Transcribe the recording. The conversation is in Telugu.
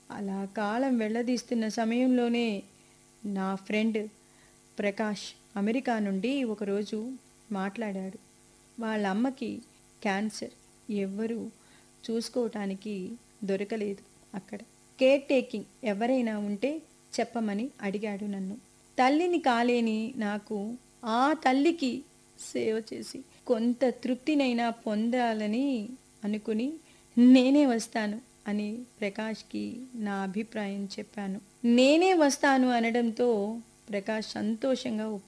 అలా కాలం వెళ్ళదీస్తున్న సమయంలోనే నా ఫ్రెండ్ ప్రకాష్ అమెరికా నుండి ఒకరోజు మాట్లాడాడు వాళ్ళ అమ్మకి క్యాన్సర్ ఎవ్వరూ చూసుకోవటానికి దొరకలేదు అక్కడ కేర్ టేకింగ్ ఎవరైనా ఉంటే చెప్పమని అడిగాడు నన్ను తల్లిని కాలేని నాకు ఆ తల్లికి సేవ చేసి కొంత తృప్తినైనా పొందాలని అనుకుని నేనే వస్తాను అని ప్రకాష్కి నా అభిప్రాయం చెప్పాను నేనే వస్తాను అనడంతో ప్రకాష్ సంతోషంగా ఒప్పు